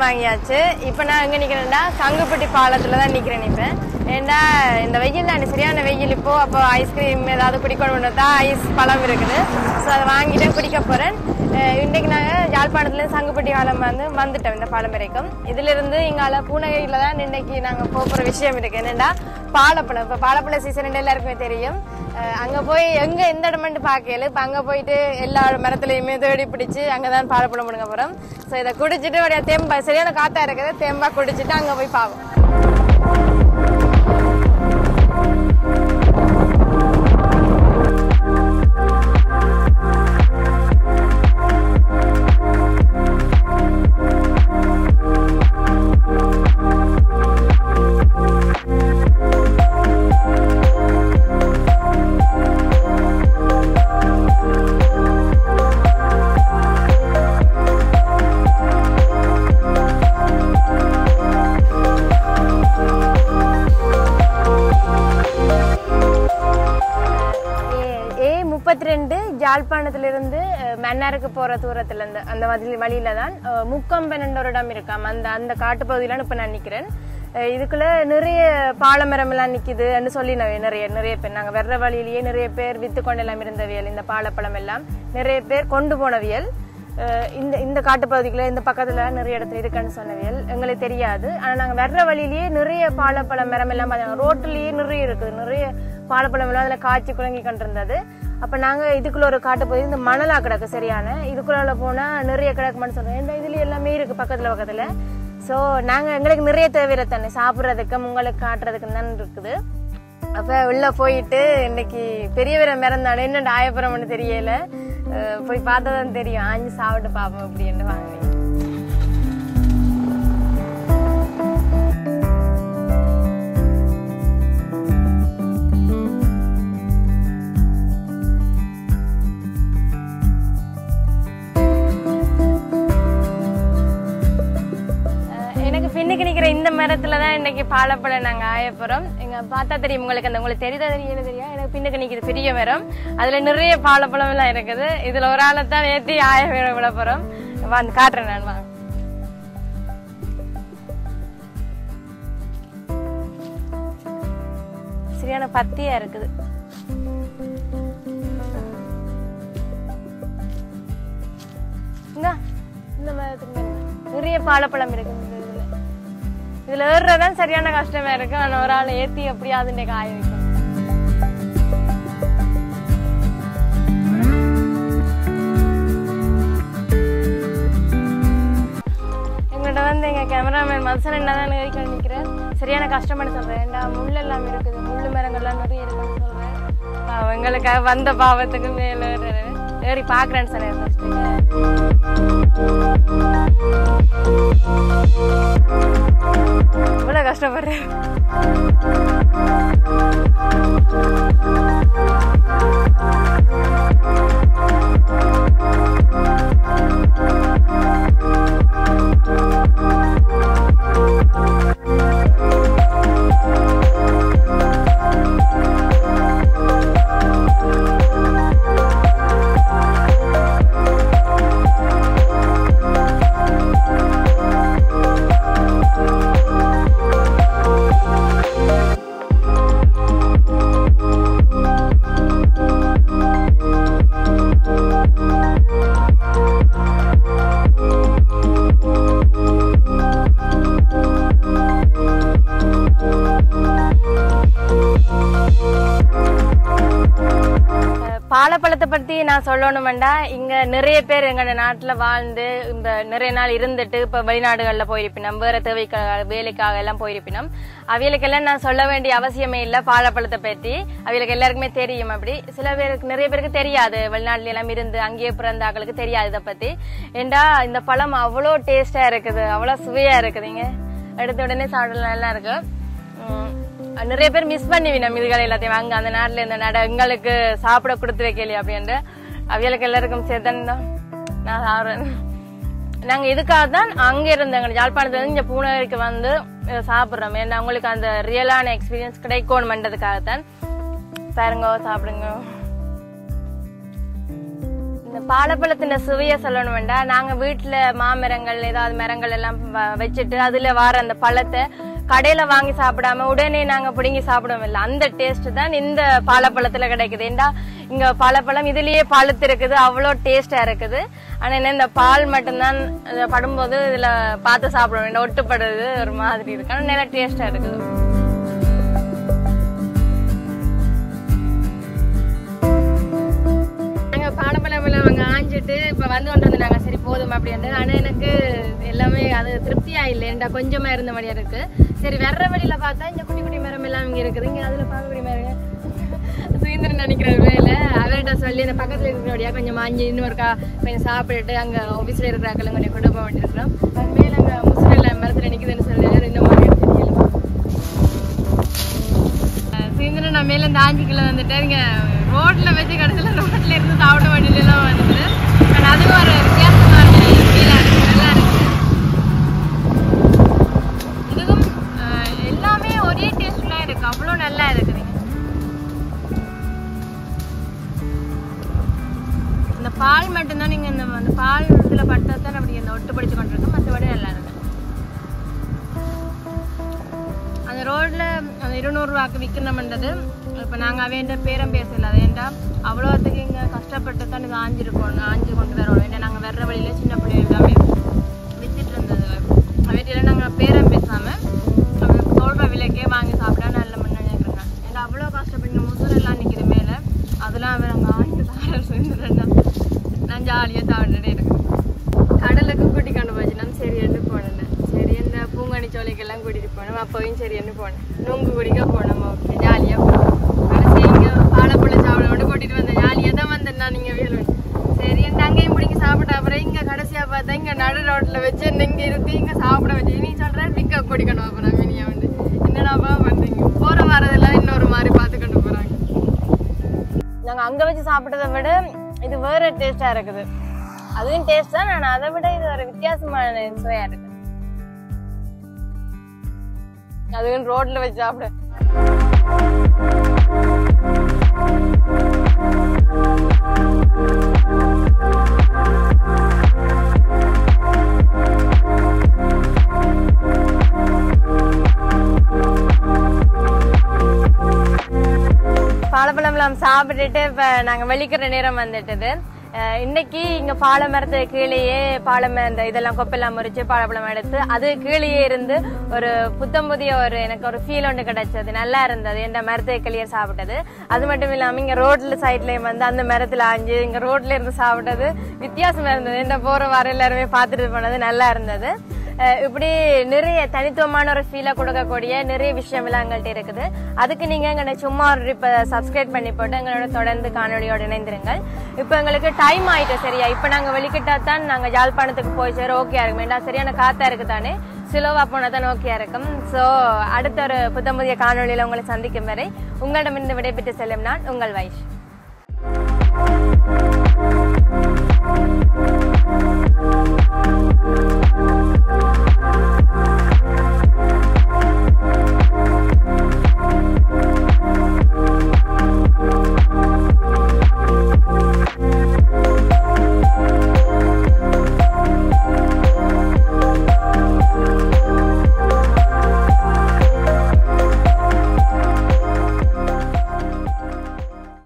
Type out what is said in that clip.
வாங்கியாச்சு இப்போ நான் எங்க நிக்கிறேன்டா சங்குப்பட்டி பாலத்துல தான் நிக்கிறேன் இப்ப ஏண்டா இந்த வெயில் தான் சரியான வெயில் இப்போ அப்போ ஐஸ்கிரீம் ஏதாவது குடிக்கணும் தான் ஐஸ் பழம் இருக்குது ஸோ அதை வாங்கிட்டு குடிக்க போறேன் அஹ் இன்னைக்கு நாங்க யாழ்ப்பாணத்துல இருந்து சங்குப்பட்டி பாலம் வந்து வந்துட்டோம் இந்த பாலம் வரைக்கும் இதுல இருந்து இங்கால பூனகையில தான் இன்னைக்கு நாங்க போக போற விஷயம் இருக்கு என்னன்னா பாலப்பழம் இப்ப பாலப்பழ சீசன் எல்லாருக்குமே தெரியும் அஹ் அங்க போய் எங்க எந்த இடமெண்டு பார்க்கல இப்ப அங்க போயிட்டு எல்லா மரத்துலயுமே தேடி பிடிச்சு அங்கதான் பாலப்பழம் முடுங்க போறோம் ஸோ இதை குடிச்சிட்டு ஒரு தேம்பா சரியான காத்தா இருக்குது தேம்பா குடிச்சிட்டு அங்க போய் பார்ப்போம் ஏ முப்பத்தி ரெண்டு ஜாழ்ப்பாணத்திலிருந்து அஹ், மன்னாருக்கு போற தூரத்துல இருந்து அந்த வழி வழியில தான் அஹ், முக்கம்பன் என்ற ஒரு இடம் இருக்காம் அந்த அந்த காட்டுப்பகுதியில இப்ப நான் நிக்கிறேன் அஹ், இதுக்குள்ள நிறைய பாலமரம் எல்லாம் நிக்குதுன்னு சொல்லி நான் நிறைய நிறைய பேர் நாங்க வர்ற வழியிலேயே நிறைய பேர் வித்து கொண்டெல்லாம் இருந்தவியல் இந்த பாலப்பழம் எல்லாம் நிறைய பேர் கொண்டு போனவியல் அஹ், இந்த இந்த காட்டுப்பகுதிக்குள்ள இந்த பக்கத்துல நிறைய இடத்துல இருக்குன்னு சொன்னவியல் எங்களுக்கு தெரியாது ஆனா நாங்க வர்ற வழியிலேயே நிறைய பாலப்பழம் மரம் எல்லாம் பார்த்தோம் ரோட்லயே நிறைய இருக்குது நிறைய பாலப்பழம் எல்லாம் அதுல காய்ச்சி குழங்கி கொண்டிருந்தது அப்ப நாங்க இதுக்குள்ள ஒரு காட்டு போய் இந்த மணலா கிடக்கு சரியான இதுக்குள்ள போனா நிறைய கிடக்குமான்னு சொல்றோம் இந்த இதுல எல்லாமே இருக்கு பக்கத்துல பக்கத்துல சோ நாங்க எங்களுக்கு நிறைய தேவையில்லை தானே சாப்பிடுறதுக்கு உங்களுக்கு காட்டுறதுக்கு தான் இருக்குது அப்ப உள்ள போயிட்டு இன்னைக்கு பெரியவரை மிறந்தானே என்ன ஆயப்புறம்னு தெரியல அஹ் போய் பார்த்ததான் தெரியும் ஆஞ்சு சாப்பிட்டு பார்ப்போம் அப்படின்னு வாங்கினேன் அஹ் எனக்கு பின்னுக்கு நிக்கிற இந்த மரத்துல தான் இன்னைக்கு பாலப்பழம் நாங்க ஆய போறோம் எங்க பார்த்தா தெரியும் உங்களுக்கு அந்த உங்களுக்கு தெரியுதா தெரியல தெரியா எனக்கு பின்னுக்கு நிக்குது பெரிய மரம் அதுல நிறைய பாலப்பழம் எல்லாம் இருக்குது இதுல ஒரு ஆளை தான் ஏத்தி ஆய விட விட போறோம் வந்து காட்டுறேன் நான் வாங்க சரியான பத்தியா இருக்குது இந்தா, இந்த மரத்துக்கு மேல. நிறைய பாலப்பழம் இருக்கு இந்த இதுல இதுல ஏறுறதான் சரியான கஷ்டமா இருக்கு ஆனா ஒரு ஆள் ஏத்தி எப்படியாவது இன்னைக்கு காய வைக்கும் எங்கள்கிட்ட வந்து எங்க கேமராமேன் மனுஷன் என்னதான் ஏறி நிக்கிறேன் சரியான கஷ்டம்னு சொல்றேன் ஏன்டா முள் எல்லாம் இருக்குது முள்ளு மரங்கள்லாம் நிறைய இருக்குன்னு சொல்றேன் பாவம், எங்களுக்காக வந்த பாவத்துக்கு மேல ஏறுறேன். ஏறி பாக்குறேன்னு சொன்னேன் first. இவ்வளவு கஷ்டப்படுறேன் அஹ் பாலப்பழத்தை பத்தி நான் சொல்லணுமெண்டா இங்க நிறைய பேர் எங்க நாட்டுல வாழ்ந்து இந்த நிறைய நாள் இருந்துட்டு இப்ப வெளிநாடுகள்ல போயிருப்பினோம் வேற தேவைக்காக வேலைக்காக எல்லாம் போயிருப்பினோம் அவியலுக்கெல்லாம் நான் சொல்ல வேண்டிய அவசியமே இல்ல பாலப்பழத்தை பத்தி அவியலுக்கு எல்லாருக்குமே தெரியும் அப்படி சில பேருக்கு நிறைய பேருக்கு தெரியாது வெளிநாட்டுல எல்லாம் இருந்து அங்கேயே பிறந்த ஆக்களுக்கு தெரியாது இதை பத்தி ஏண்டா இந்த பழம் அவ்வளோ டேஸ்டா இருக்குது அவ்வளோ சுவையா இருக்குதுங்க எடுத்த உடனே சாப்பிடலாம் நல்லா இருக்கு உம், நிறைய பேர் மிஸ் பண்ணிவினோம் இதுகள் எல்லாத்தையும் அங்க அந்த நாட்டுல இந்த நட எங்களுக்கு சாப்பிட கொடுத்து வைக்கலையே அப்படின்ட்டு அவியலுக்கு எல்லாருக்கும் சேர்த்தன் தான் நான் சாப்பிடுறேன் நாங்க இதுக்காக தான் அங்க இருந்து எங்க யாழ்ப்பாணத்துல இருந்து இங்க பூனகிரிக்கு வந்து இதை சாப்பிடுறோம் ஏன்னா உங்களுக்கு அந்த ரியலான எக்ஸ்பீரியன்ஸ் கிடைக்கணுமென்றதுக்காகத்தான் பாருங்க சாப்பிடுங்க இந்த பாலப்பழத்தின் சுவையை சொல்லணும் வேண்டாம் நாங்க வீட்டுல மாமரங்கள் ஏதாவது மரங்கள் எல்லாம் வ- வச்சுட்டு அதுல வர அந்த பழத்தை கடையில வாங்கி சாப்பிடாம உடனே நாங்க பிடுங்கி சாப்பிடுவோம் இல்ல அந்த டேஸ்ட் தான் இந்த பாலப்பழத்துல கிடைக்குது ஏண்டா இங்க பாலப்பழம் இதுலயே பழுத்து இருக்குது அவ்வளோ டேஸ்டா இருக்குது ஆனா என்ன இந்த பால் மட்டும்தான் அது படும்போது இதுல பார்த்து சாப்பிட வேண்டாம் ஒட்டுப்படுது ஒரு மாதிரி இருக்கு ஆனா நல்லா டேஸ்டா இருக்குது நாங்க பாலப்பழம் எல்லாம் அவங்க ஆஞ்சிட்டு இப்ப வந்து கொண்டு வந்துட்டாங்க சரி போதும் அப்படின்ட்டு ஆனா எனக்கு எல்லாமே அது திருப்தியா இல்லைண்டா கொஞ்சமா இருந்த மாதிரியா இருக்கு சரி வர்ற வழியில பார்த்தா இந்த குட்டி குட்டி மரம் எல்லாம் இங்க இருக்குது இங்க அதுல பார்க்கக்கூடிய மரம் சுயந்திரன் நினைக்கிற வேலை அவர்கிட்ட சொல்லி அந்த பக்கத்துல இருக்கிறபடியா கொஞ்சம் மாஞ்சி இன்னொருக்கா கொஞ்சம் சாப்பிட்டுட்டு அங்க ஆபீஸ்ல இருக்கிற ஆக்களும் கொஞ்சம் கொண்டு போக வேண்டியிருக்கிறோம் அது மேல அங்க முஸ்லிம்ல மரத்துல நிக்குதுன்னு சொல்லி இந்த மாதிரி எடுத்து சுயந்திரன் நான் மேல இந்த ஆஞ்சிக்குள்ள வந்துட்டு இங்க ரோட்ல வச்சு கடைசியில ரோட்ல இருந்து சாப்பிட வேண்டியது எல்லாம் வந்துட்டு ஆனா அதுவும் ஒரு வித்தியாசமான ஃபீலா இருக்கு நல்லா இருக்கு இதுவும் அஹ், எல்லாமே ஒரே டேஸ்ட்ல இருக்கு அவ்வளோ நல்லா இருக்குதுங்க இந்த பால் மட்டும்தான் நீங்க இந்த அந்த பால் இதுல பட்டா தான் அப்படி இந்த ஒட்டு பிடிச்சு கொண்டிருக்கு மற்றபடி நல்லா இருக்கு அந்த ரோட்ல அந்த இருநூறுவாக்கு விற்கணும்ன்றது இப்போ நாங்கள் அவையண்ட பேரம் பேசல அது ஏன்டா அவ்வளோத்துக்கு இங்கே கஷ்டப்பட்டு தான் இது ஆஞ்சிருக்கோம் ஆஞ்சு கொண்டு வரோம் ஏன்னா நாங்கள் வர்ற வழியில சின்ன பிள்ளை எல்லாமே வித்துட்டு இருந்தது அவையில நாங்கள் பேரம் பேசாமல் சொல்கிற விலைக்கே வாங்கி சாப்பிட்டா நல்ல மண்ணு நினைக்கிறேன் ஏன்னா அவ்வளோ கஷ்டப்பட்டு முசுறு எல்லாம் நிற்கிது மேலே அதெல்லாம் அவர் அங்கே ஆஞ்சு தார சொல்லிடுறேன் நான் ஜாலியாக சாப்பிட்டுட்டே இருக்கேன் கடலுக்கு கூட்டி கொண்டு போச்சு நான் சரி என்று போனேன் சரி இந்த பூங்கனி சோலைக்கெல்லாம் கூட்டிட்டு போனோம் அப்பவும் சரி என்று போனேன் நுங்கு குடிக்க போனோம் ஓகே ஜாலியாக போனோம் கடைசி இங்கே வாழைப்பழம் சாப்பிட விட்டு கூட்டிட்டு வந்தேன் ஜாலியாக தான் வந்தேன் நான் நீங்கள் வேணும் சரி என்று அங்கேயும் பிடிக்க சாப்பிட்ட அப்புறம் இங்கே கடைசியாக பார்த்தா இங்கே நடு ரோட்டில் வச்சு இங்கே இருக்கு இங்கே சாப்பிட வச்சு நீ சொல்கிறேன் விற்க குடிக்கணும் அப்புறம் மினியா வந்து என்னடாப்பா பண்ணுறீங்க போகிற வரதெல்லாம் இன்னொரு மாதிரி பார்த்து கொண்டு போகிறாங்க நாங்கள் அங்கே வச்சு சாப்பிட்டதை விட இது வேற டேஸ்டாக இருக்குது அதுவும் டேஸ்ட் தான் நான் அதை விட இது ஒரு வித்தியாசமான சுவையா இருக்கு அதுவும் ரோட்ல வச்சு சாப்பிட பாலப்பழம்லாம் சாப்பிட்டுட்டு இப்ப நாங்க வெளிக்கிற நேரம் வந்துட்டது அஹ் இன்னைக்கு இங்க பாலை மரத்து கீழேயே பாலை ம- இந்த இதெல்லாம் கொப்பெல்லாம் முறிச்சு பாலப்பழம் எடுத்து அது கீழேயே இருந்து ஒரு புத்தம் புதிய ஒரு எனக்கு ஒரு ஃபீல் ஒன்று கிடைச்சது நல்லா இருந்தது இந்த மரத்தை கிளியர் சாப்பிட்டது அது மட்டும் இல்லாம இங்க ரோட்ல சைட்லயும் வந்து அந்த மரத்துல ஆஞ்சு இங்க ரோட்ல இருந்து சாப்பிட்டது வித்தியாசமா இருந்தது இந்த போற வர எல்லாருமே பார்த்துட்டு போனது நல்லா இருந்தது அஹ் இப்படி நிறைய தனித்துவமான ஒரு ஃபீலை கொடுக்கக்கூடிய நிறைய விஷயம்லாம் எங்கள்கிட்ட இருக்குது அதுக்கு நீங்க எங்களை சும்மா ஒரு இப்போ சப்ஸ்கிரைப் பண்ணி போட்டு எங்களோட தொடர்ந்து காணொலியோடு இணைந்திருங்கள் இப்போ எங்களுக்கு டைம் ஆயிட்டு சரியா இப்போ நாங்கள் வெளிக்கிட்டா தான் நாங்கள் யாழ்ப்பாணத்துக்கு போய் சேர ஓகே இருக்கும் ஏன்னா சரியான காத்தா இருக்கு தானே சிலோவா போனால் தான் ஓகே இருக்கும் ஸோ அடுத்த ஒரு புத்தம் புதிய காணொலியில் உங்களை சந்திக்கும் வரை உங்களிடமிருந்து விடைபெற்று செல்லும் நான் உங்கள் வைஷ்